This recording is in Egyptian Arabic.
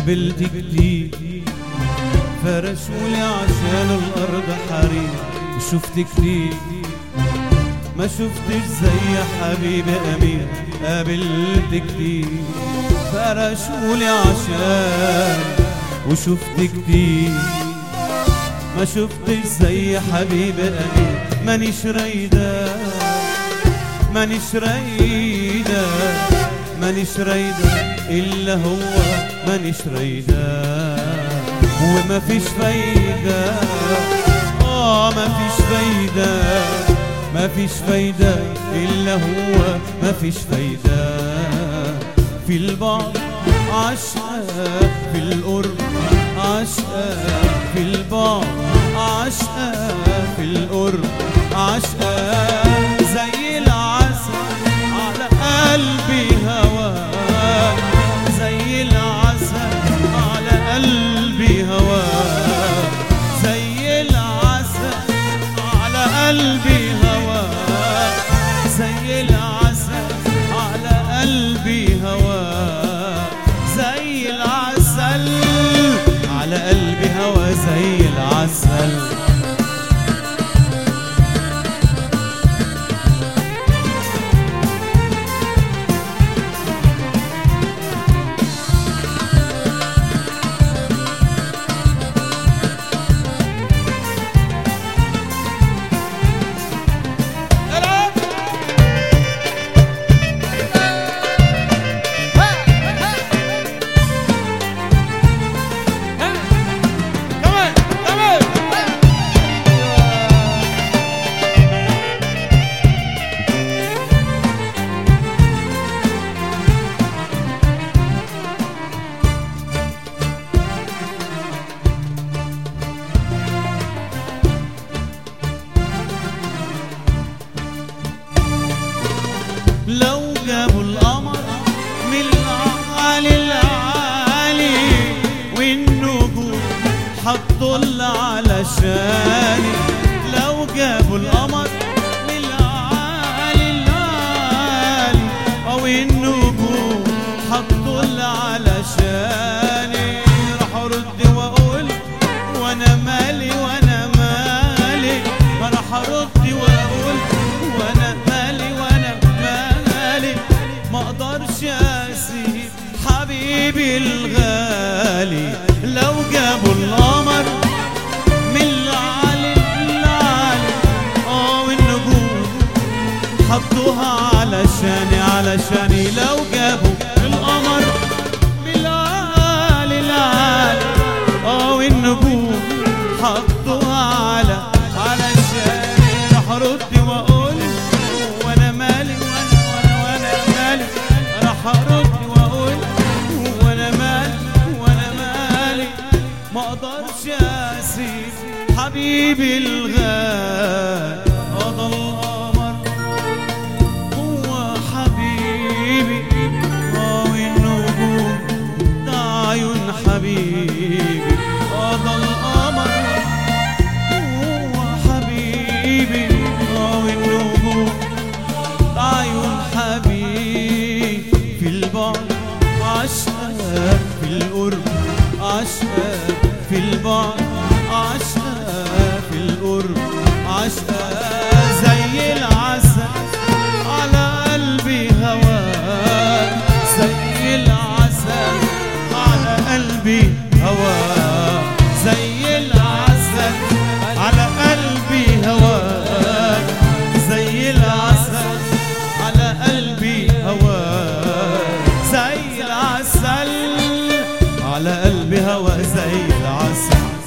قابلت جديد فرشولي عشان الأرض حرير وشفت كتير ما شفتش زي حبيبي أمير قابلت كتير فرشولي عشان وشفت كتير ما شفتش زي حبيبي أمير مانيش رايدة مانيش رايدة مانيش رايدة إلا هو مانيش رايدة وما فيش فايدة آه ما فيش فايدة ما فيش فايدة إلا هو ما فيش فايدة في البعض عشقة في القرب عشقة في البعض عشقة في القرب عشقة زي العسل على قلبي هواك زي العسل على قلبي هواك زي العسل على قلبي هواك زي العسل على قلبي هواك زي العسل على قلبي هوا زي العسل كمان كمان لو جابوا القمر من العالي العالي والنجوم حطوا اللي علشاني لو جابوا القمر من العالي العالي او النجوم حطوا اللي علشاني راح ارد واقول وانا مالي وانا مالي ما راح ارد واقول وانا مالي وانا مالي ما اقدرش اسيب حبيبي الغالي لو جابوا القمر من العالي العالي اه والنجوم حطوها علشاني علشاني لو جابوا القمر بالعالي العالي اه والنجوم حطوها على علشاني راح ارد واقول وانا مالي وانا وانا وانا مالي راح ارد واقول وانا مالي وانا مالي ما اقدرش اسيب حبيبي الغالي قضى القمر هو حبيبي راوي النجوم ده عيون حبيبي قضى القمر هو حبيبي راوي النجوم ده عيون حبيبي في البعد عشقة في القرب عشقة في البعد عشقة في القرب عشقة زي العسل على قلبي هواك زي العسل على قلبي هواك زي العسل على قلبي هواك زي العسل على قلبي هواك زي العسل على قلبي هوا زي العسل